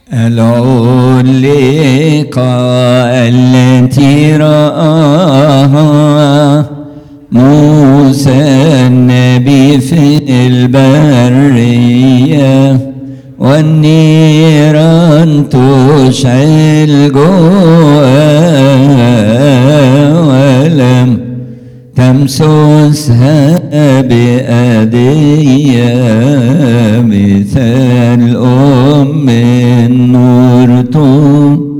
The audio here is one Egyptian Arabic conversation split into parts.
العلقة التي رآها موسى النبي في البرية والنيران تشعل جواه ولم تمسسها بأدية مثل أم النور تم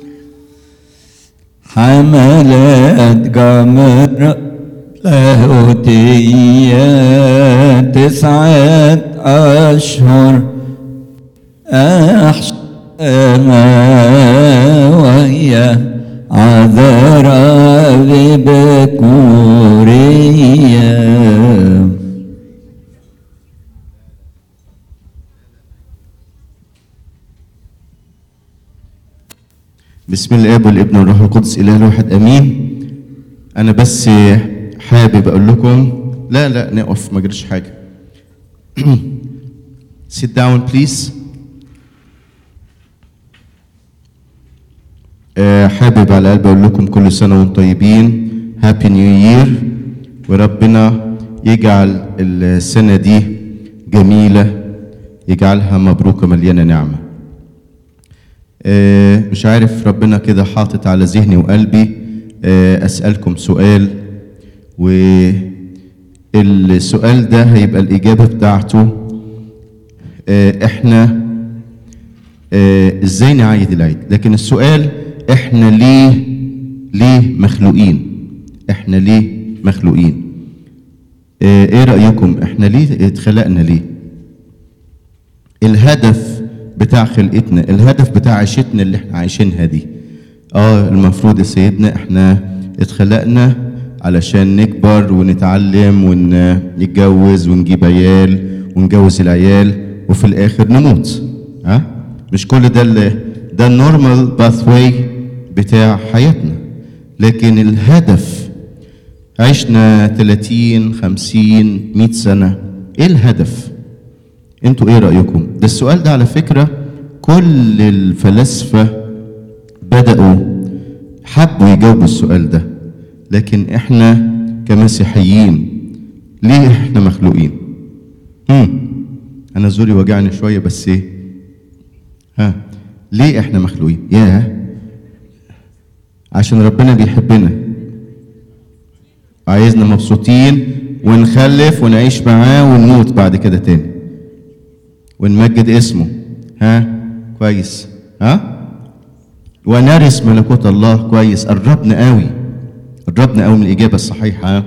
حملت جمر لاهوتية تسعة أشهر أحشاها وهي عذراء ببكورية بسم الاب والابن والروح القدس اله الواحد امين انا بس حابب اقول لكم لا لا نقف ما جريش حاجه sit down please آه، حابب على قلبي اقول لكم كل سنه وانتم طيبين هابي نيو يير وربنا يجعل السنه دي جميله يجعلها مبروكه مليانه نعمه آه، مش عارف ربنا كده حاطط على ذهني وقلبي آه، أسألكم سؤال والسؤال ده هيبقى الإجابة بتاعته آه، إحنا آه، إزاي نعيد العيد لكن السؤال إحنا ليه ليه مخلوقين إحنا ليه مخلوقين آه، إيه رأيكم إحنا ليه اتخلقنا ليه الهدف بتاع خلقتنا الهدف بتاع عيشتنا اللي احنا عايشينها دي اه المفروض يا سيدنا احنا اتخلقنا علشان نكبر ونتعلم ونتجوز ونجيب عيال ونجوز العيال وفي الاخر نموت ها مش كل ده اللي ده النورمال باث واي بتاع حياتنا لكن الهدف عشنا 30 50 100 سنه ايه الهدف انتوا ايه رايكم ده السؤال ده على فكره كل الفلاسفه بداوا حبوا يجاوبوا السؤال ده لكن احنا كمسيحيين ليه احنا مخلوقين هم. انا زوري وجعني شويه بس ايه ها ليه احنا مخلوقين ياه عشان ربنا بيحبنا عايزنا مبسوطين ونخلف ونعيش معاه ونموت بعد كده تاني ونمجد اسمه ها كويس ها ونرث ملكوت الله كويس قربنا قوي قربنا قوي من الاجابه الصحيحه ها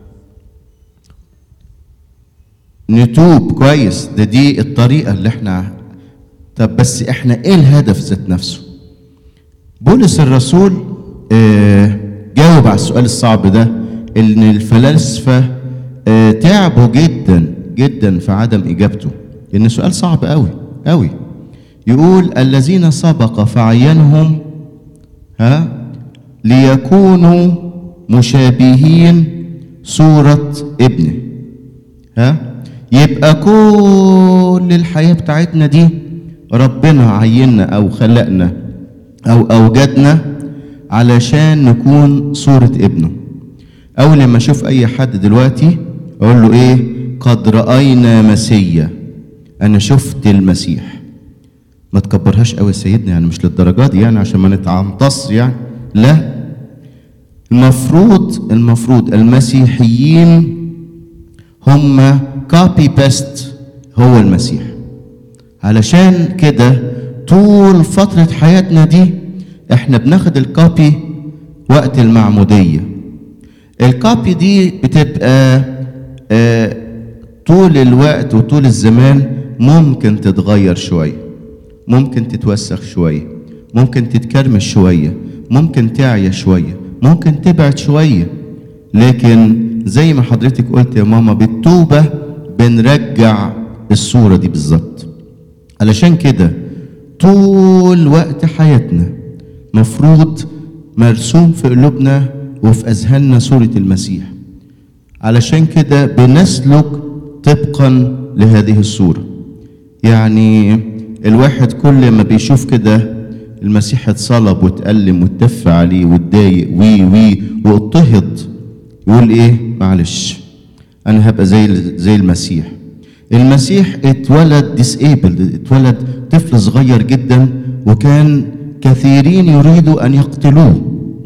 نتوب كويس ده دي الطريقه اللي احنا طب بس احنا ايه الهدف ذات نفسه بولس الرسول آه جاوب على السؤال الصعب ده ان الفلاسفه آه تعبوا جدا جدا في عدم اجابته لان سؤال صعب قوي قوي يقول الذين سبق فعينهم ها ليكونوا مشابهين صورة ابنه ها يبقى كل الحياة بتاعتنا دي ربنا عيننا أو خلقنا أو أوجدنا علشان نكون صورة ابنه أول لما أشوف أي حد دلوقتي أقول له إيه قد رأينا مسيا أنا شفت المسيح ما تكبرهاش قوي يا سيدنا يعني مش للدرجة دي يعني عشان ما نتعنتص يعني لا المفروض المفروض المسيحيين هم كوبي بيست هو المسيح علشان كده طول فترة حياتنا دي احنا بناخد الكوبي وقت المعمودية الكوبي دي بتبقى آه طول الوقت وطول الزمان ممكن تتغير شوية ممكن تتوسخ شوية ممكن تتكرمش شوية ممكن تعيا شوية ممكن تبعد شوية لكن زي ما حضرتك قلت يا ماما بالتوبة بنرجع الصورة دي بالظبط علشان كده طول وقت حياتنا مفروض مرسوم في قلوبنا وفي أذهاننا صورة المسيح علشان كده بنسلك طبقا لهذه الصورة يعني الواحد كل ما بيشوف كده المسيح اتصلب واتألم واتدفى عليه واتضايق وي وي واضطهد يقول ايه معلش انا هبقى زي زي المسيح المسيح اتولد ديسيبلد اتولد طفل صغير جدا وكان كثيرين يريدوا ان يقتلوه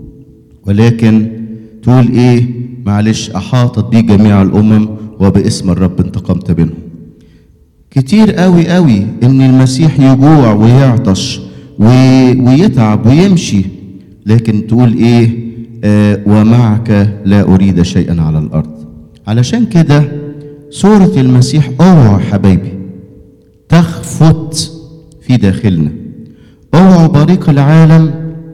ولكن تقول ايه معلش احاطت بي جميع الامم وباسم الرب انتقمت منهم كتير قوي قوي ان المسيح يجوع ويعطش و... ويتعب ويمشي لكن تقول ايه آه ومعك لا اريد شيئا على الارض علشان كده صورة المسيح اوعوا حبايبي تخفت في داخلنا اوعوا بريق العالم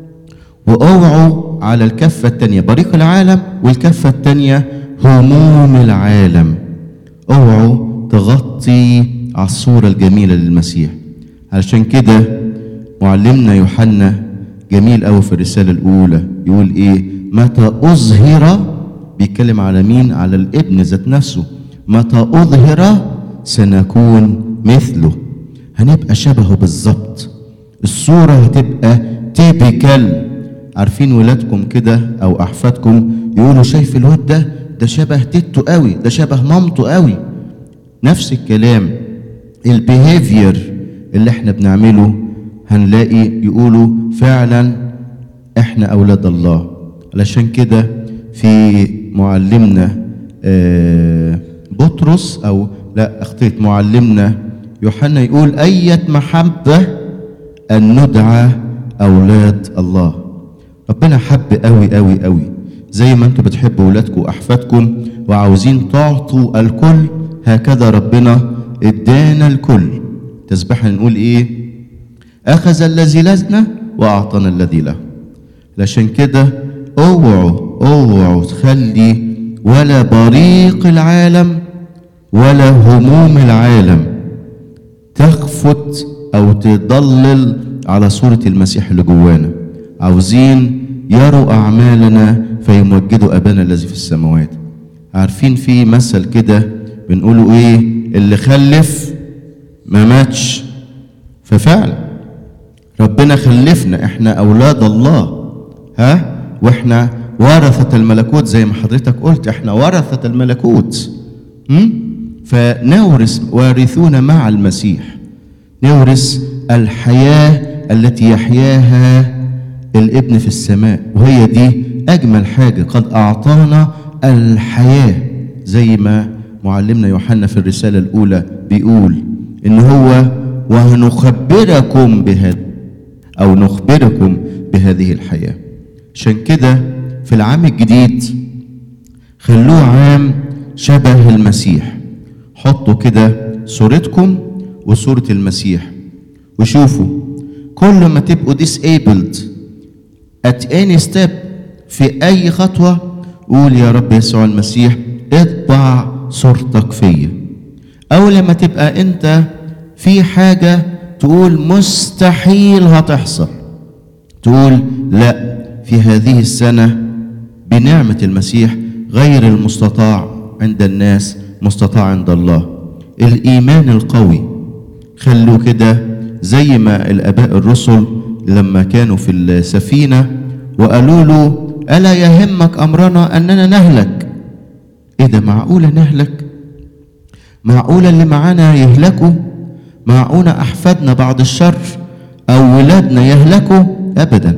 واوعوا على الكفة التانية بريق العالم والكفة التانية هموم العالم اوعوا تغطي على الصورة الجميلة للمسيح علشان كده معلمنا يوحنا جميل قوي في الرسالة الأولى يقول إيه متى أظهر بيتكلم على مين على الابن ذات نفسه متى أظهر سنكون مثله هنبقى شبهه بالظبط الصورة هتبقى تيبيكال عارفين ولادكم كده أو أحفادكم يقولوا شايف الواد ده ده شبه تيتو قوي ده شبه مامته قوي نفس الكلام البيهيفير اللي احنا بنعمله هنلاقي يقولوا فعلا احنا اولاد الله علشان كده في معلمنا آه، بطرس او لا اخطيت معلمنا يوحنا يقول اية محبة ان ندعى اولاد الله ربنا حب قوي قوي قوي زي ما انتوا بتحبوا ولادكم واحفادكم وعاوزين تعطوا الكل هكذا ربنا ادانا الكل تسبحنا نقول ايه اخذ الذي لنا واعطانا الذي له عشان كده اوعوا اوعوا تخلي ولا بريق العالم ولا هموم العالم تخفت او تضلل على صورة المسيح اللي جوانا عاوزين يروا اعمالنا فيمجدوا ابانا الذي في السماوات عارفين في مثل كده بنقوله ايه اللي خلف ما ماتش ففعلا ربنا خلفنا احنا اولاد الله ها واحنا ورثة الملكوت زي ما حضرتك قلت احنا ورثة الملكوت م? فنورث وارثون مع المسيح نورث الحياة التي يحياها الابن في السماء وهي دي أجمل حاجة قد أعطانا الحياة زي ما معلمنا يوحنا في الرسالة الأولى بيقول إن هو وهنخبركم بهذا أو نخبركم بهذه الحياة عشان كده في العام الجديد خلوه عام شبه المسيح حطوا كده صورتكم وصورة المسيح وشوفوا كل ما تبقوا disabled at any step في أي خطوة قول يا رب يسوع المسيح اطبع صورتك فيا أو لما تبقى أنت في حاجة تقول مستحيل هتحصل تقول لا في هذه السنة بنعمة المسيح غير المستطاع عند الناس مستطاع عند الله الإيمان القوي خلوا كده زي ما الآباء الرسل لما كانوا في السفينة وقالوا له ألا يهمك أمرنا أننا نهلك إيه ده معقولة نهلك معقولة اللي معانا يهلكوا معقولة أحفادنا بعد الشر أو ولادنا يهلكوا أبدا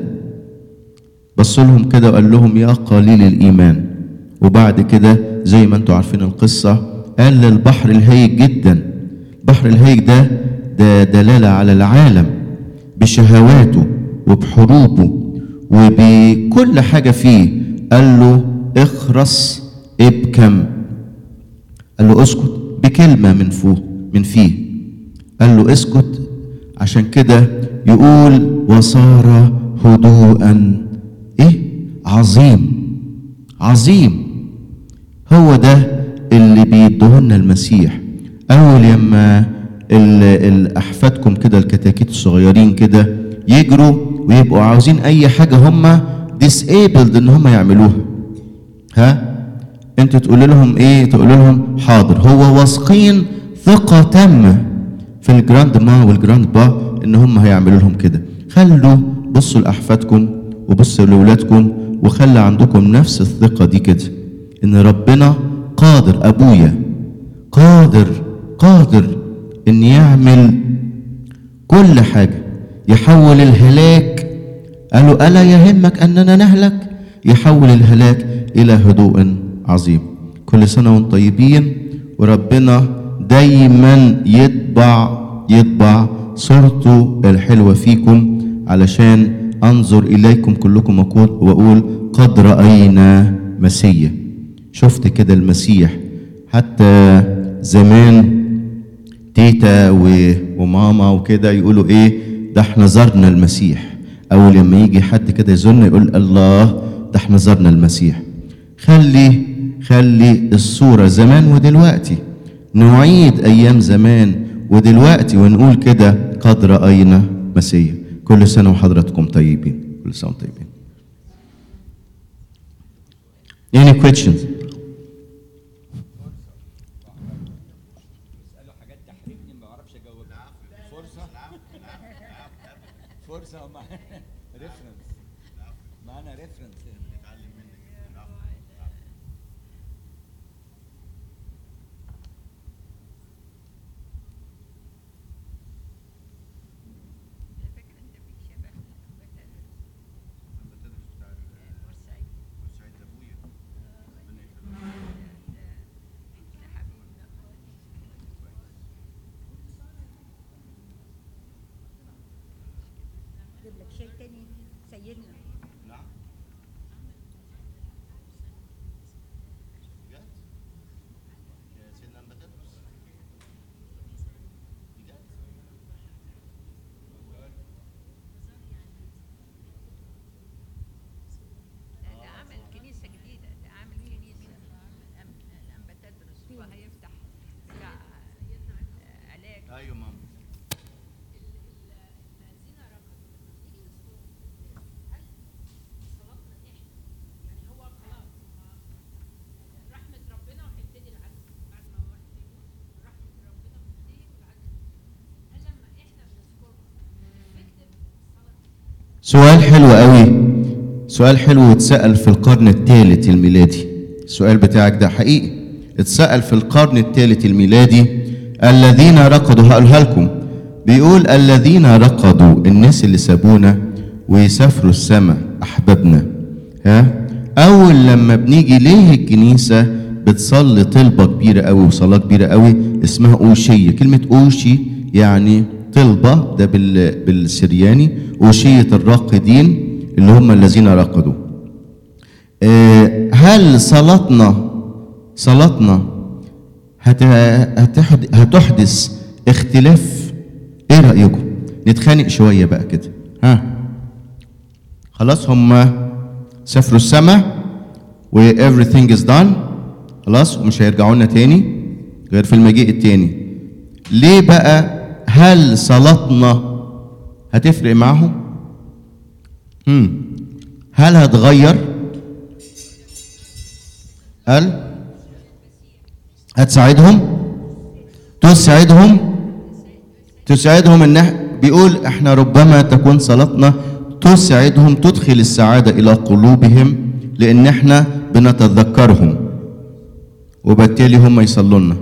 بص لهم كده وقال لهم يا قليل الإيمان وبعد كده زي ما انتوا عارفين القصة قال للبحر الهيج جدا البحر الهيج ده ده دلالة على العالم بشهواته وبحروبه وبكل حاجة فيه قال له اخرس ابكم قال له اسكت بكلمة من فوق من فيه قال له اسكت عشان كده يقول وصار هدوءا ايه عظيم عظيم هو ده اللي بيدهن المسيح اول لما احفادكم كده الكتاكيت الصغيرين كده يجروا ويبقوا عاوزين اي حاجه هم disabled ان هم يعملوها ها انت تقول لهم ايه تقول لهم حاضر هو واثقين ثقه تامه في الجراند ما والجراند با ان هم هيعملوا لهم كده خلوا بصوا لاحفادكم وبصوا لاولادكم وخلي عندكم نفس الثقه دي كده ان ربنا قادر ابويا قادر قادر ان يعمل كل حاجه يحول الهلاك قالوا الا يهمك اننا نهلك يحول الهلاك الى هدوء عظيم كل سنه وانتم طيبين وربنا دايما يطبع يطبع صورته الحلوه فيكم علشان انظر اليكم كلكم واقول واقول قد راينا مسيا شفت كده المسيح حتى زمان تيتا و- وماما وكده يقولوا ايه ده احنا زرنا المسيح اول لما يجي حد كده يزورنا يقول الله ده احنا زرنا المسيح خلي خلي الصورة زمان ودلوقتي نعيد ايام زمان ودلوقتي ونقول كده قد رأينا مسيح كل سنة وحضراتكم طيبين كل سنة وانتم طيبين Any questions? اساله حاجات تحرجني ما بعرفش اجاوب فرصه فرصه مع ريفرنس معانا ريفرنس فكرة انت فيك شبه بتدرس بورسعيد ده حبيبنا جيب لك شيء تاني سيدنا ده ده عمل كنيسة جديدة ده عامل كنيسة الأم- الأنبا تدرس وهيفتح بتاع آه، علاج ايوه ماما رحمة ربنا وهيبتدي العدل بعد ما واحد يموت رحمة ربنا بتبتدي والعدل هل لما احنا بنذكرها بنكتب صلاة سؤال حلو قوي سؤال حلو اتسأل في القرن الثالث الميلادي السؤال بتاعك ده حقيقي اتسأل في القرن الثالث الميلادي الذين رقدوا هقولها لكم بيقول الذين رقدوا الناس اللي سابونا ويسافروا السماء أحبابنا ها أول لما بنيجي ليه الكنيسة بتصلي طلبة كبيرة قوي وصلاة كبيرة قوي اسمها أوشية كلمة أوشي يعني طلبة ده بال- بالسرياني أوشية الراقدين اللي هم الذين رقدوا آه، هل صلاتنا صلاتنا هت- هتحد- هتحدث اختلاف ايه رأيكم نتخانق شوية بقى كده ها خلاص هم سافروا السماء و everything is done خلاص ومش هيرجعوا لنا تاني غير في المجيء التاني ليه بقى هل صلاتنا هتفرق معاهم مم. هل هتغير هل هتساعدهم تساعدهم تساعدهم ان إح- بيقول احنا ربما تكون صلاتنا تساعدهم تدخل السعاده الى قلوبهم لان احنا بنتذكرهم وبالتالي هم يصلوا لنا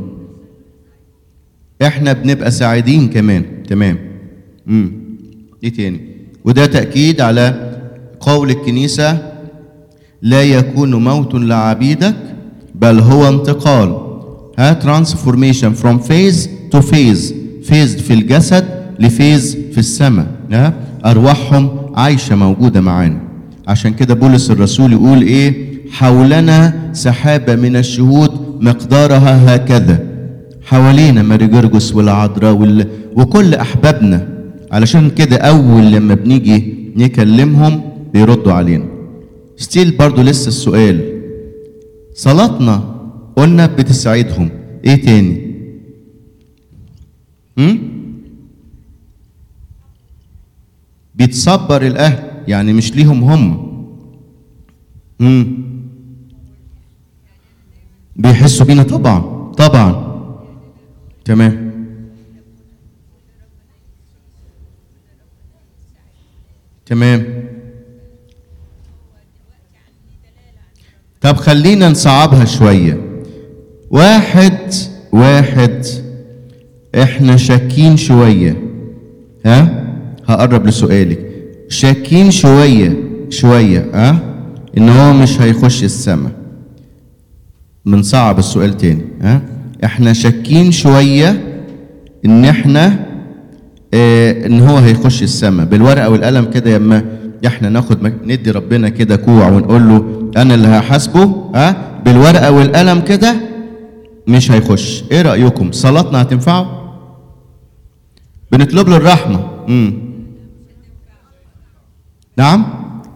احنا بنبقى سعيدين كمان تمام امم ايه تاني وده تاكيد على قول الكنيسه لا يكون موت لعبيدك بل هو انتقال ها ترانسفورميشن فروم فيز تو فيز فيز في الجسد لفيز في السماء ها ارواحهم عايشه موجوده معانا عشان كده بولس الرسول يقول ايه حولنا سحابه من الشهود مقدارها هكذا حوالينا ماري جرجس والعذراء وال... وكل احبابنا علشان كده اول لما بنيجي نكلمهم بيردوا علينا ستيل برضو لسه السؤال صلاتنا قلنا بتساعدهم ايه تاني هم؟ بتصبر الاهل يعني مش ليهم هم هم؟ بيحسوا بينا طبعا طبعا تمام تمام طب خلينا نصعبها شوية واحد واحد احنا شاكين شوية ها هقرب لسؤالك شاكين شوية شوية ها ان هو مش هيخش السماء بنصعب السؤال تاني ها احنا شاكين شوية ان احنا اه ان هو هيخش السماء بالورقة والقلم كده يما احنا ناخد مك- ندي ربنا كده كوع ونقول له انا اللي هحاسبه ها بالورقة والقلم كده مش هيخش ايه رأيكم صلاتنا هتنفعه بنطلب له الرحمة امم نعم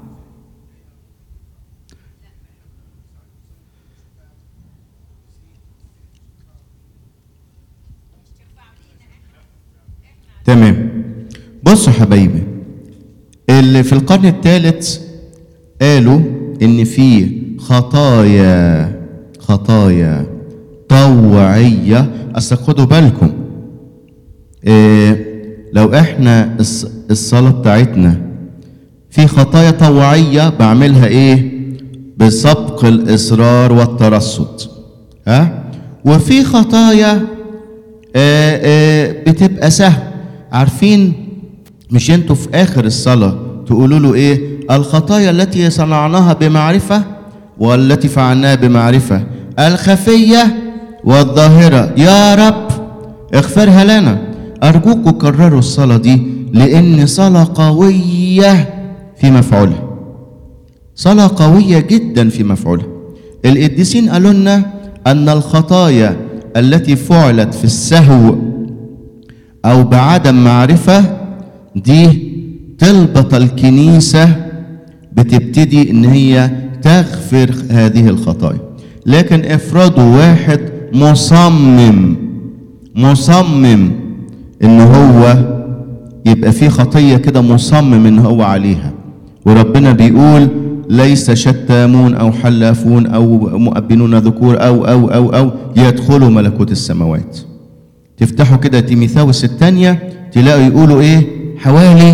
تمام بصوا حبايبي اللي في القرن الثالث قالوا ان في خطايا خطايا طوعيه اصل خدوا بالكم إيه لو احنا الص- الصلاه بتاعتنا في خطايا طوعيه بعملها ايه بسبق الاصرار والترصد ها وفي خطايا آه، آه، بتبقى سهل عارفين مش انتوا في اخر الصلاه تقولوا له ايه الخطايا التي صنعناها بمعرفه والتي فعلناها بمعرفه الخفيه والظاهره يا رب اغفرها لنا ارجوكم كرروا الصلاه دي لان صلاه قويه في مفعولها صلاة قوية جدا في مفعولها القديسين قالوا لنا أن الخطايا التي فعلت في السهو أو بعدم معرفة دي طلبة الكنيسة بتبتدي إن هي تغفر هذه الخطايا لكن افرضوا واحد مصمم مصمم إن هو يبقى في خطية كده مصمم إن هو عليها وربنا بيقول ليس شتامون أو حلافون أو مؤبنون ذكور أو أو أو أو يدخلوا ملكوت السماوات تفتحوا كده تيميثاوس الثانية تلاقوا يقولوا إيه حوالي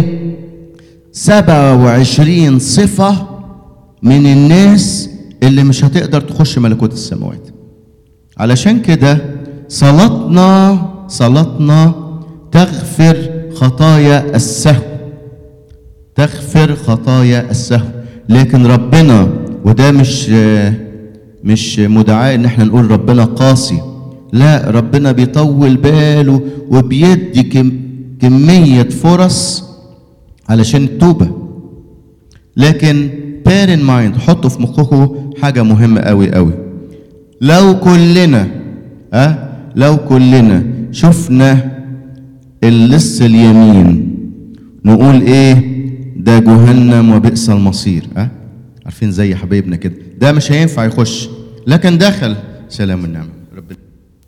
27 صفة من الناس اللي مش هتقدر تخش ملكوت السماوات علشان كده صلاتنا صلاتنا تغفر خطايا السهو تغفر خطايا السهو لكن ربنا وده مش مش مدعاة ان احنا نقول ربنا قاسي لا ربنا بيطول باله وبيدي كم كمية فرص علشان التوبة لكن bear in mind حطوا في مخكم حاجة مهمة قوي قوي لو كلنا أه لو كلنا شفنا اللص اليمين نقول ايه ده جهنم وبئس المصير أه؟ عارفين زي حبايبنا كده ده مش هينفع يخش لكن دخل سلام النعمة ربنا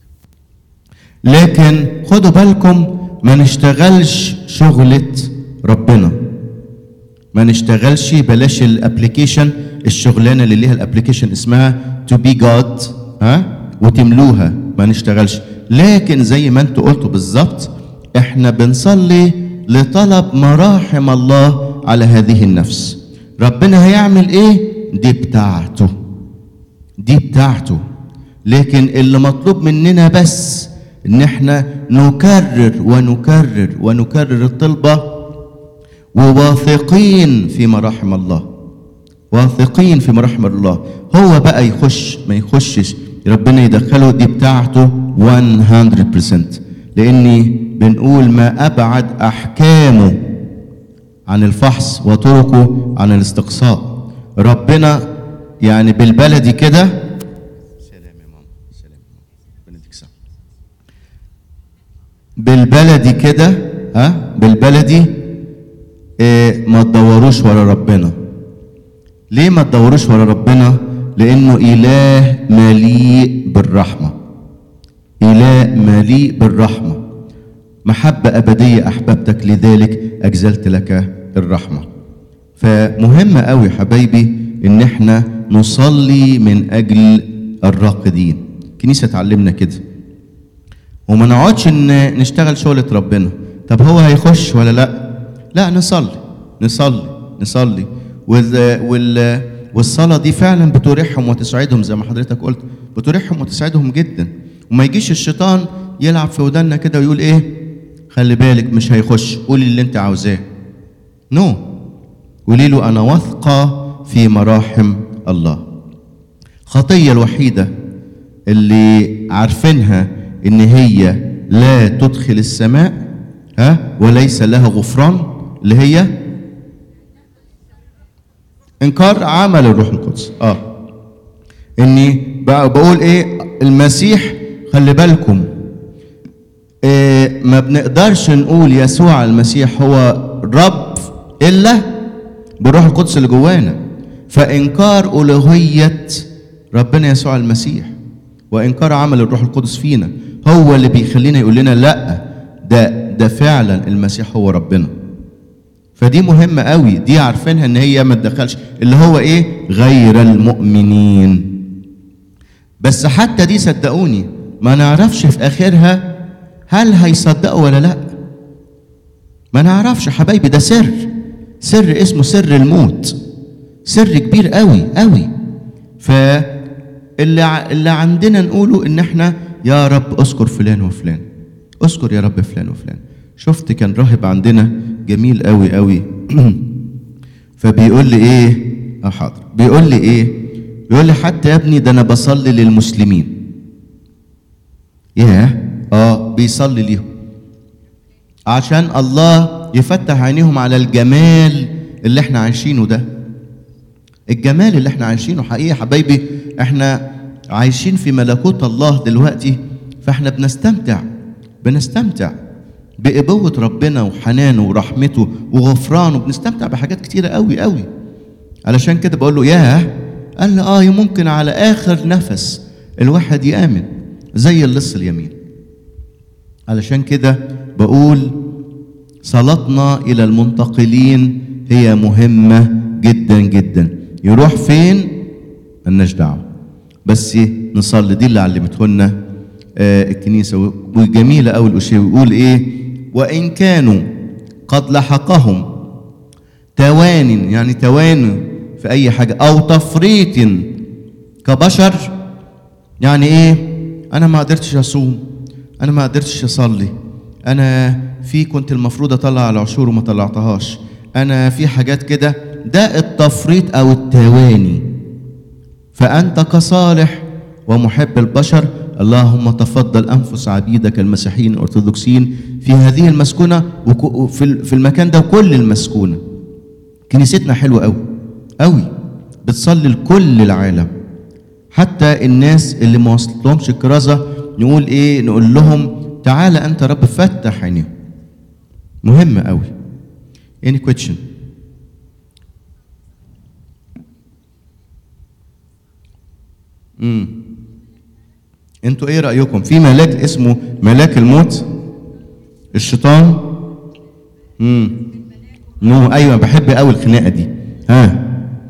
لكن خدوا بالكم ما نشتغلش شغلة ربنا ما نشتغلش بلاش الابلكيشن الشغلانه اللي ليها الابلكيشن اسمها تو بي جاد ها وتملوها ما نشتغلش لكن زي ما انتوا قلتوا بالظبط احنا بنصلي لطلب مراحم الله على هذه النفس ربنا هيعمل ايه دي بتاعته دي بتاعته لكن اللي مطلوب مننا بس ان احنا نكرر ونكرر ونكرر الطلبه وواثقين في مراحم الله واثقين في مراحم الله هو بقى يخش ما يخشش ربنا يدخله دي بتاعته 100% لاني بنقول ما ابعد احكامه عن الفحص وطرقه عن الاستقصاء ربنا يعني بالبلدي كده سلام يا ماما سلام يا ماما ربنا يديك الصحة. بالبلدي كده ها بالبلدي إيه ما تدوروش ورا ربنا ليه ما تدوروش ورا ربنا لانه اله مليء بالرحمه اله مليء بالرحمه محبه ابديه احببتك لذلك اجزلت لك الرحمه فمهم قوي حبايبي ان احنا نصلي من اجل الراقدين الكنيسه تعلمنا كده وما نقعدش ان نشتغل شغلة ربنا طب هو هيخش ولا لا لا نصلي نصلي نصلي وال وال والصلاة دي فعلا بتريحهم وتسعدهم زي ما حضرتك قلت بتريحهم وتسعدهم جدا وما يجيش الشيطان يلعب في ودنا كده ويقول ايه خلي بالك مش هيخش قولي اللي انت عاوزاه نو no. قولي له انا واثقة في مراحم الله خطية الوحيدة اللي عارفينها ان هي لا تدخل السماء ها وليس لها غفران اللي هي انكار عمل الروح القدس اه اني بقى بقول ايه المسيح خلي بالكم إيه ما بنقدرش نقول يسوع المسيح هو رب الا بالروح القدس اللي جوانا فانكار الوهيه ربنا يسوع المسيح وانكار عمل الروح القدس فينا هو اللي بيخلينا يقول لنا لا ده ده فعلا المسيح هو ربنا فدي مهمة قوي دي عارفينها ان هي ما تدخلش اللي هو ايه غير المؤمنين بس حتى دي صدقوني ما نعرفش في اخرها هل هيصدقوا ولا لا ما نعرفش حبايبي ده سر سر اسمه سر الموت سر كبير قوي قوي فاللي ع- اللي عندنا نقوله ان احنا يا رب اذكر فلان وفلان اذكر يا رب فلان وفلان شفت كان راهب عندنا جميل قوي قوي فبيقول لي ايه اه حاضر بيقول لي ايه بيقول لي حتى يا ابني ده انا بصلي للمسلمين ياه اه بيصلي ليهم عشان الله يفتح عينيهم على الجمال اللي احنا عايشينه ده الجمال اللي احنا عايشينه حقيقي يا حبايبي احنا عايشين في ملكوت الله دلوقتي فاحنا بنستمتع بنستمتع بإبوة ربنا وحنانه ورحمته وغفرانه بنستمتع بحاجات كتيرة قوي قوي علشان كده بقول له ياه قال لي اه ممكن على آخر نفس الواحد يآمن زي اللص اليمين علشان كده بقول صلاتنا إلى المنتقلين هي مهمة جدا جدا يروح فين ملناش دعوة بس نصلي دي اللي علمته لنا آه، الكنيسة وجميلة أوي الأشياء ويقول إيه وإن كانوا قد لحقهم توان يعني توان في أي حاجة أو تفريط كبشر يعني إيه أنا ما قدرتش أصوم أنا ما قدرتش أصلي أنا في كنت المفروض أطلع العشور وما طلعتهاش أنا في حاجات كده ده التفريط أو التواني فأنت كصالح ومحب البشر اللهم تفضل أنفس عبيدك المسيحيين الأرثوذكسيين في هذه المسكونة وك- وفي ال- في المكان ده وكل المسكونة كنيستنا حلوة أوي أوي بتصلي لكل العالم حتى الناس اللي ما وصلتهمش الكرازة نقول إيه نقول لهم تعالى أنت رب فتح عينيهم مهم أوي any question امم انتوا ايه رايكم في ملاك اسمه ملاك الموت الشيطان امم نو ايوه بحب قوي الخناقه دي ها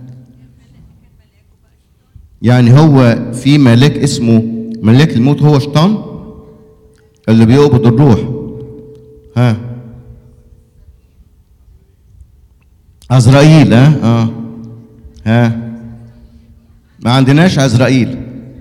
يعني هو في ملاك اسمه ملاك الموت هو شيطان اللي بيقبض الروح ها عزرائيل ها اه ها ما عندناش عزرائيل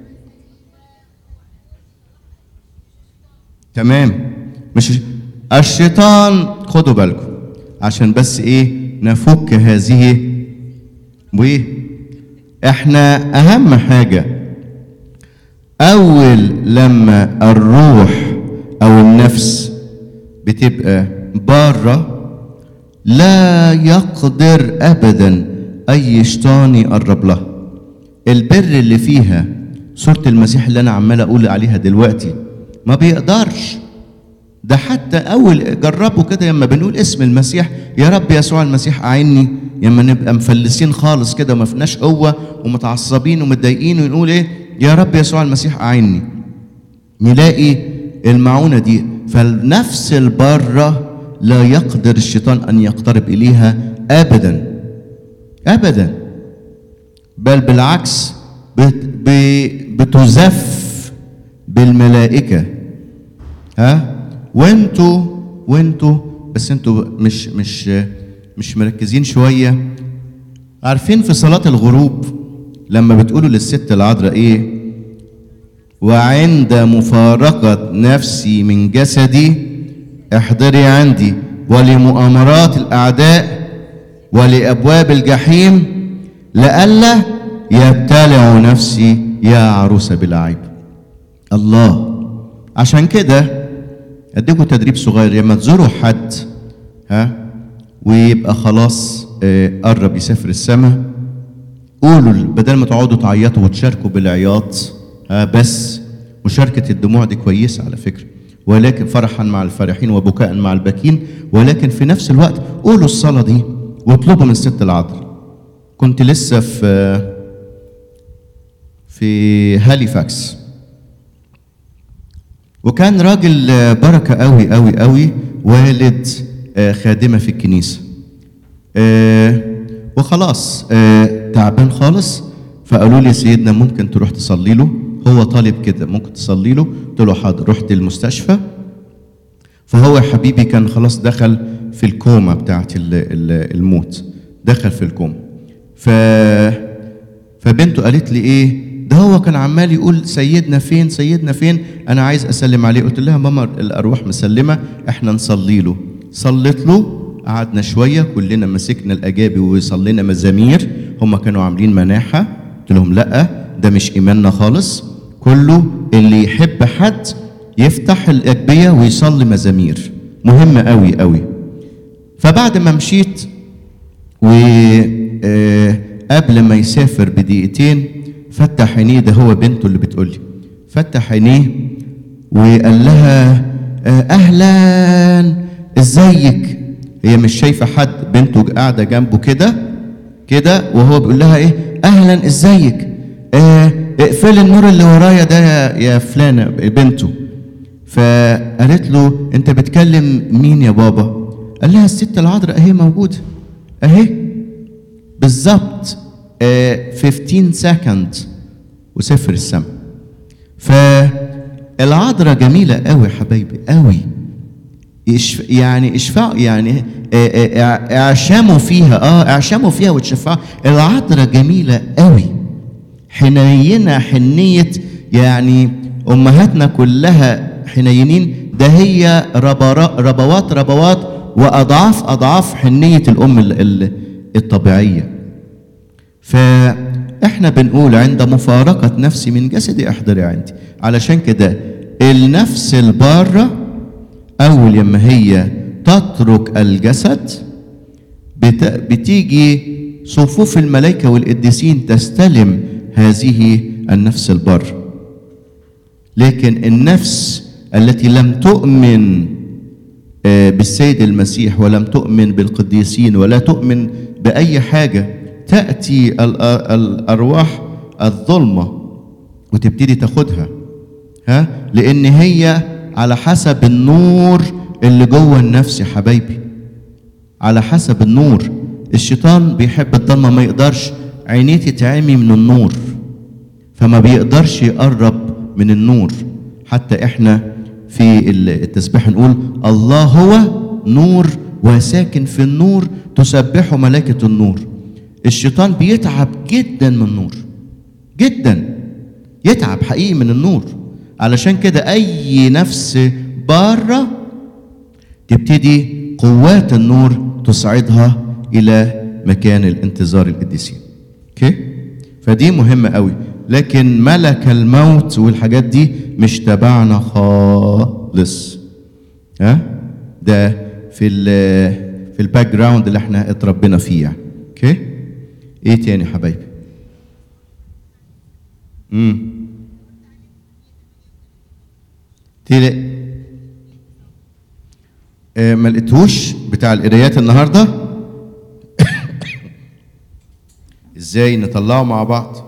تمام مش الشيطان خدوا بالكم عشان بس ايه نفك هذه وايه احنا اهم حاجه اول لما الروح او النفس بتبقى باره لا يقدر ابدا اي شيطان يقرب لها البر اللي فيها صورة المسيح اللي أنا عمال أقول عليها دلوقتي ما بيقدرش ده حتى أول جربوا كده لما بنقول اسم المسيح يا رب يسوع المسيح أعيني لما نبقى مفلسين خالص كده وما فيناش قوة ومتعصبين ومتضايقين ونقول إيه يا رب يسوع المسيح أعيني نلاقي المعونة دي فالنفس البارة لا يقدر الشيطان أن يقترب إليها أبدا أبدا بل بالعكس بت- ب- بتزف بالملائكة ها وانتوا وانتوا بس انتوا مش مش مش مركزين شويه عارفين في صلاه الغروب لما بتقولوا للست العذراء ايه وعند مفارقه نفسي من جسدي احضري عندي ولمؤامرات الاعداء ولابواب الجحيم لئلا يبتلع نفسي يا عروسه بلا عيب الله عشان كده اديكم تدريب صغير لما تزوروا حد ها ويبقى خلاص آه، قرب يسافر السماء قولوا ل- بدل ما تقعدوا تعيطوا وتشاركوا بالعياط ها بس مشاركة الدموع دي كويسة على فكرة ولكن فرحا مع الفرحين وبكاء مع الباكين ولكن في نفس الوقت قولوا الصلاة دي واطلبوا من الست العذراء كنت لسه في في هاليفاكس وكان راجل آه، بركة قوي قوي قوي والد آه، خادمة في الكنيسة آه، وخلاص آه، تعبان خالص فقالوا لي سيدنا ممكن تروح تصلي له هو طالب كده ممكن تصلي له قلت له حاضر رحت المستشفى فهو يا حبيبي كان خلاص دخل في الكوما بتاعت ال- ال- الموت دخل في الكوما ف فبنته قالت لي ايه ده هو كان عمال يقول سيدنا فين سيدنا فين انا عايز اسلم عليه قلت لها ماما الارواح مسلمه احنا نصلي له صليت له قعدنا شويه كلنا مسكنا الاجابي وصلينا مزامير هم كانوا عاملين مناحه قلت لهم لا ده مش ايماننا خالص كله اللي يحب حد يفتح الاجبيه ويصلي مزامير مهمه قوي قوي فبعد ما مشيت وقبل ما يسافر بدقيقتين فتح عينيه ده هو بنته اللي بتقول لي فتح عينيه وقال لها آه، اهلا ازيك هي مش شايفه حد بنته قاعده جنبه كده كده وهو بيقول لها ايه اهلا ازيك آه اقفلي النور اللي ورايا ده يا, يا فلانه بنته فقالت له انت بتكلم مين يا بابا قال لها الست العذراء اهي موجوده اهي بالظبط آه 15 سكند وسافر السماء فالعذراء جميله قوي يا حبايبي قوي إش يعني اشفع يعني آه، آه، آه، اعشموا فيها اه اعشموا فيها وتشفعوا العذراء جميله قوي حنينه حنيه يعني امهاتنا كلها حنينين ده هي ربرا- ربوات ربوات واضعاف اضعاف حنيه الام ال- ال- الطبيعيه فاحنا بنقول عند مفارقه نفسي من جسدي احضري عندي علشان كده النفس الباره اول لما هي تترك الجسد بت... بتيجي صفوف الملائكه والقديسين تستلم هذه النفس البر لكن النفس التي لم تؤمن آه، بالسيد المسيح ولم تؤمن بالقديسين ولا تؤمن بأي حاجة تأتي الأ- الأرواح الظلمة وتبتدي تاخدها ها لأن هي على حسب النور اللي جوه النفس يا حبايبي على حسب النور الشيطان بيحب الضلمة ما يقدرش عينيه تتعمي من النور فما بيقدرش يقرب من النور حتى احنا في التسبيح نقول الله هو نور وساكن في النور تسبحه ملائكة النور الشيطان بيتعب جدا من النور جدا يتعب حقيقي من النور علشان كده اي نفس باره تبتدي قوات النور تصعدها الى مكان الانتظار القديسين اوكي فدي مهمه قوي لكن ملك الموت والحاجات دي مش تبعنا خالص ها ده في ال في الباك جراوند اللي احنا اتربينا فيه يعني اوكي ايه تاني يا حبايبي امم تلاقي آه، ما لقيتهوش بتاع القرايات النهارده ازاي نطلعه مع بعض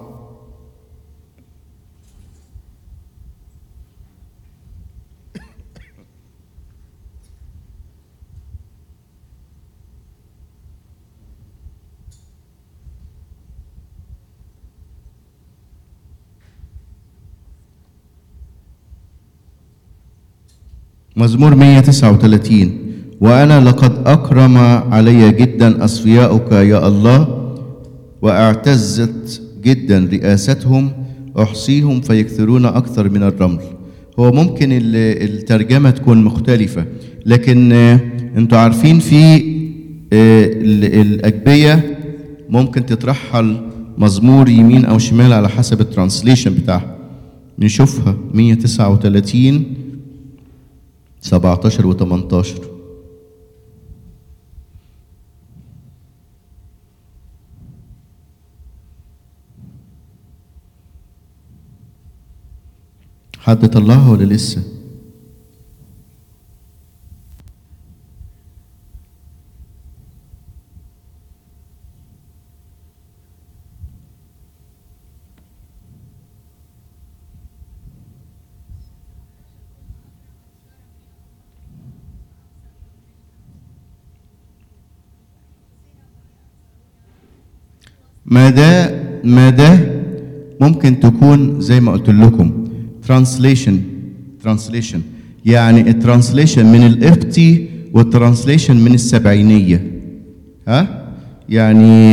مزمور 139 وأنا لقد أكرم علي جدا أصفياؤك يا الله واعتزت جدا رئاستهم أحصيهم فيكثرون أكثر من الرمل هو ممكن ال- الترجمة تكون مختلفة لكن آه، انتوا عارفين في آه، ال- الأجبية ممكن تترحل مزمور يمين أو شمال على حسب الترانسليشن بتاعها نشوفها 139 17 و 18 حد طلعها ولا لسه؟ ما ده ما ده ممكن تكون زي ما قلت لكم translation translation يعني الترانسليشن من القبطي والترانسليشن من السبعينية ها يعني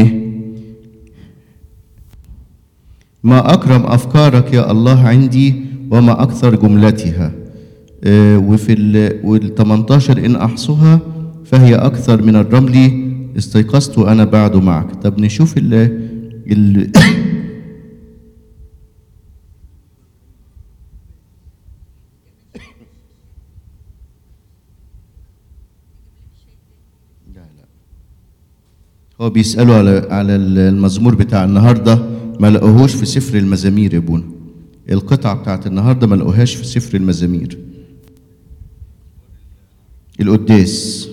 ما أكرم أفكارك يا الله عندي وما أكثر جملتها آه، وفي ال وال 18 إن أحصها فهي أكثر من الرمل استيقظت وأنا بعد معك طب نشوف ال ال لا لا هو بيسألوا على على المزمور بتاع النهارده ما لقوهوش في سفر المزامير يا ابونا القطعة بتاعت النهارده ما لقوهاش في سفر المزامير القداس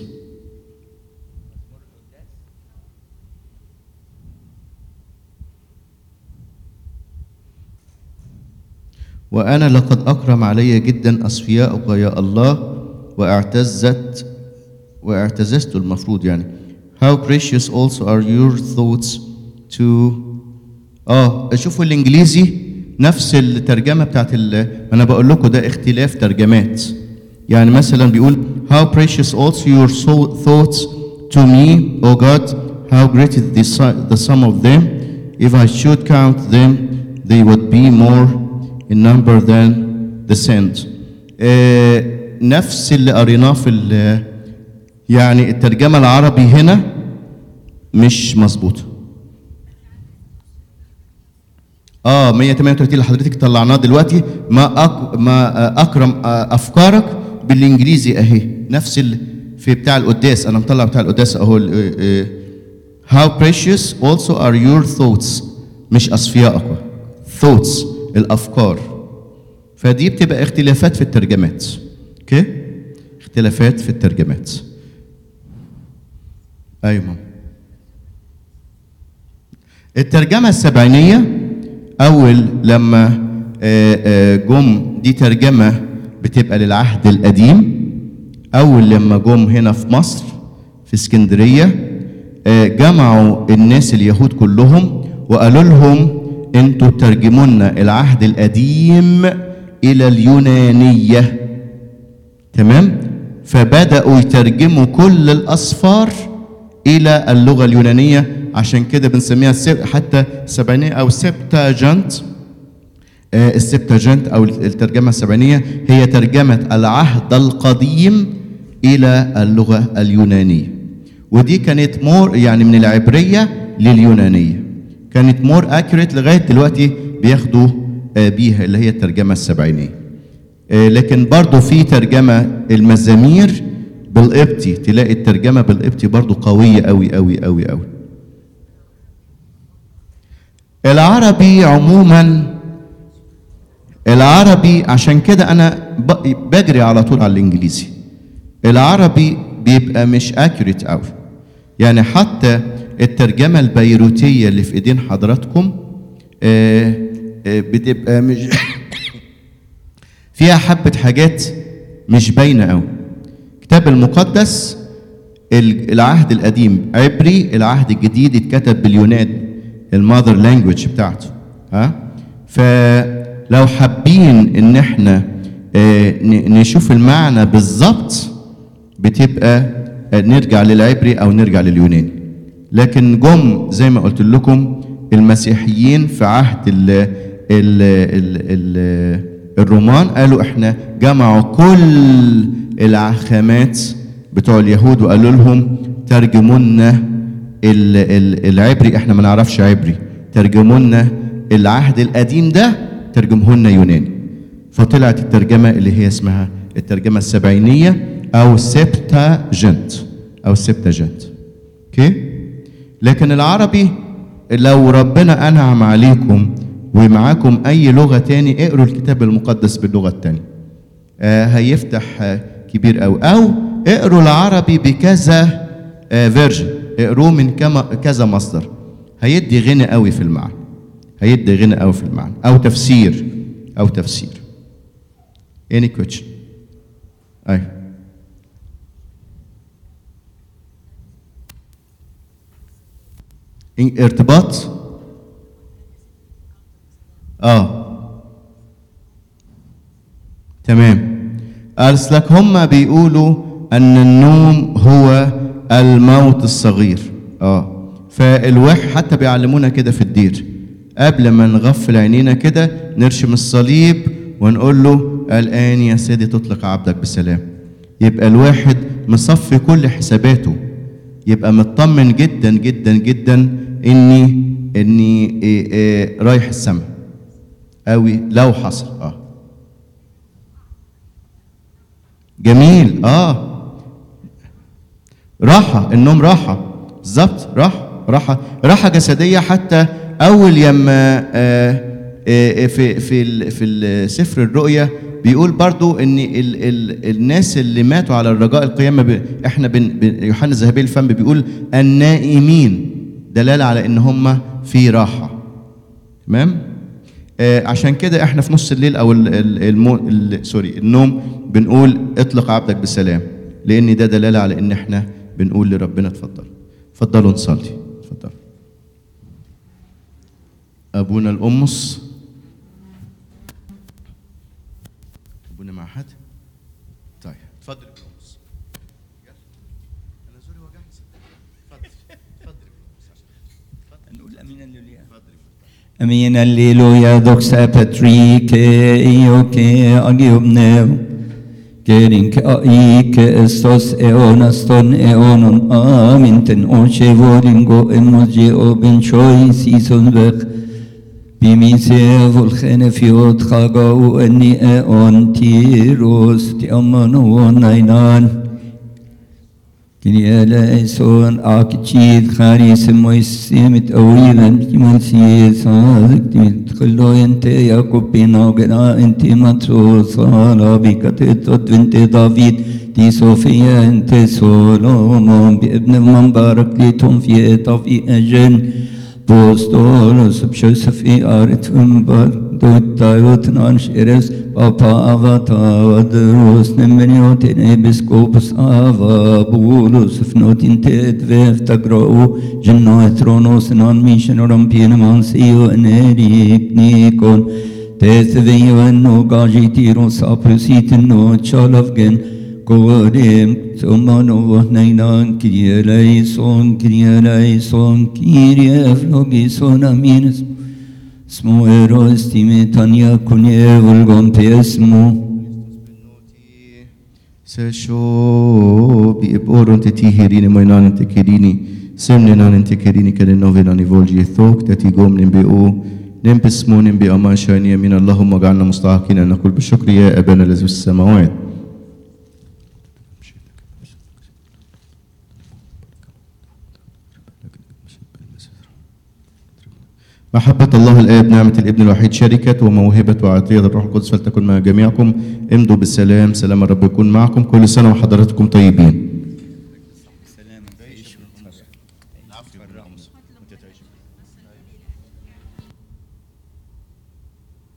وأنا لقد أكرم علي جدا أصفياؤك يا الله واعتزت واعتززت المفروض يعني How precious also are your thoughts to اه شوفوا الانجليزي نفس الترجمه بتاعت ال... انا بقول لكم ده اختلاف ترجمات يعني مثلا بيقول How precious also your soul thoughts to me O God how great is the, su- the sum of them if I should count them they would be more in number than the sand آه نفس اللي قريناه في ال- يعني الترجمه العربي هنا مش مظبوطه اه 138 اللي حضرتك طلعناه دلوقتي ما أك... ما آه، اكرم آه، افكارك بالانجليزي اهي نفس ال... في بتاع القداس انا مطلع بتاع القداس اهو ال- آه، آه، how precious also are your thoughts مش اصفيائك thoughts الافكار فدي بتبقى اختلافات في الترجمات اوكي اختلافات في الترجمات ايوه ماما. الترجمة السبعينية أول لما آه، آه، جم دي ترجمة بتبقى للعهد القديم أول لما جم هنا في مصر في اسكندرية آه، جمعوا الناس اليهود كلهم وقالوا لهم انتوا ترجموا لنا العهد القديم إلى اليونانية تمام فبدأوا يترجموا كل الأصفار إلى اللغة اليونانية عشان كده بنسميها السب... حتى السبعينية أو سبتاجنت آه، السبتاجنت أو الترجمة السبعينية هي ترجمة العهد القديم إلى اللغة اليونانية ودي كانت مور يعني من العبرية لليونانية كانت مور اكيوريت لغاية دلوقتي بياخدوا آه، بيها اللي هي الترجمة السبعينية آه، لكن برضو في ترجمة المزامير بالقبطي تلاقي الترجمة بالقبطي برضو قوية قوي قوي قوي قوي العربي عموما العربي عشان كده انا ب- بجري على طول على الانجليزي العربي بيبقى مش اكيوريت قوي يعني حتى الترجمه البيروتيه اللي في ايدين حضراتكم آه، آه، بتبقى مش فيها حبه حاجات مش باينه قوي الكتاب المقدس ال- العهد القديم عبري العهد الجديد اتكتب باليوناني الماذر لانجوج بتاعته ها فلو حابين ان احنا آه، ن- نشوف المعنى بالظبط بتبقى آه، نرجع للعبري او نرجع لليوناني لكن جم زي ما قلت لكم المسيحيين في عهد ال ال ال ال الرومان قالوا احنا جمعوا كل العخامات بتوع اليهود وقالوا لهم ترجموا لنا ال- ال- العبري احنا ما نعرفش عبري ترجموا لنا العهد القديم ده ترجمه لنا يوناني فطلعت الترجمه اللي هي اسمها الترجمه السبعينيه او سبتاجنت او سبتاجنت اوكي لكن العربي لو ربنا انعم عليكم ومعاكم اي لغه تاني اقروا الكتاب المقدس باللغه التانيه آه هيفتح آه كبير قوي او اقروا العربي بكذا آه فيرجن اقروه من كما كذا مصدر هيدي غنى قوي في المعنى هيدي غنى قوي في المعنى او تفسير او تفسير any question ايوه إن- ارتباط اه تمام أصلك هم بيقولوا أن النوم هو الموت الصغير اه فالوح حتى بيعلمونا كده في الدير قبل ما نغفل عينينا كده نرشم الصليب ونقول له الآن يا سيدي تطلق عبدك بسلام يبقى الواحد مصفي كل حساباته يبقى مطمن جدا جدا جدا اني اني إيه إيه رايح السماء قوي لو حصل اه جميل اه راحة النوم راحة بالظبط راحة راحة راحة جسدية حتى أول يما آه آه في في ال- في ال- سفر الرؤيا بيقول برضو ان ال ال الناس اللي ماتوا على الرجاء القيامه ب احنا بن بن- يوحنا الذهبي الفم بيقول النائمين دلاله على ان هم في راحه تمام آه عشان كده احنا في نص الليل او ال ال المو ال سوري النوم بنقول اطلق عبدك بسلام لان ده دلاله على ان احنا بنقول لربنا اتفضل اتفضلوا نصلي اتفضل ابونا الامس ابونا مع حد طيب اتفضل يا الامس يلا انا زوري وجعني صدقني اتفضل اتفضل يا الامس عشان نقول امين الليلويا اتفضل Amin alleluia doxa patrike ioke agiobneu Gerink aike estos eonaston eonon aminten oche volingo emoji oben choi sison vech Bimise volchenefiot chagau eni eon tiros tiamano nainan Kyrie eleison akchid charis moisimit awilan kimansi sadik timit khlo ente yakub binogena ente matro sala bikate todvinte david دي صوفيا انت سولومون بابن مبارك ليتم في طفي اجن بوستولوس بشوسف في ارت امبر دوت تايوت نانشيرس بابا افاتا ودروس نمنيوتين ابسكوبس افا بولوس فنوتين تدفيف تقرأو جنو ثرونوس نان ميشن رمبين مانسيو انيريك نيكون تثذي وانو قاجي تيرو سابرسيت انو تشالفجن قوليم ثم نوه نينان كريا ليسون كريا ليسون كيريا فلوغيسون امين اسمو ايروس تيميتانيا كوني فولغون بيسمو Sesho bi eboron te tihirini moinan te kerini semne nan te kerini kele nove nan volji thok te tigom nim bi o نم باسمون بأمان شانية من اللهم اجعلنا مستحقين أن نقول بالشكر يا أبانا الذي في السماوات محبة الله الآب نعمة الابن الوحيد شركة وموهبة وعطية الروح القدس فلتكن مع جميعكم امضوا بالسلام سلام الرب يكون معكم كل سنة وحضراتكم طيبين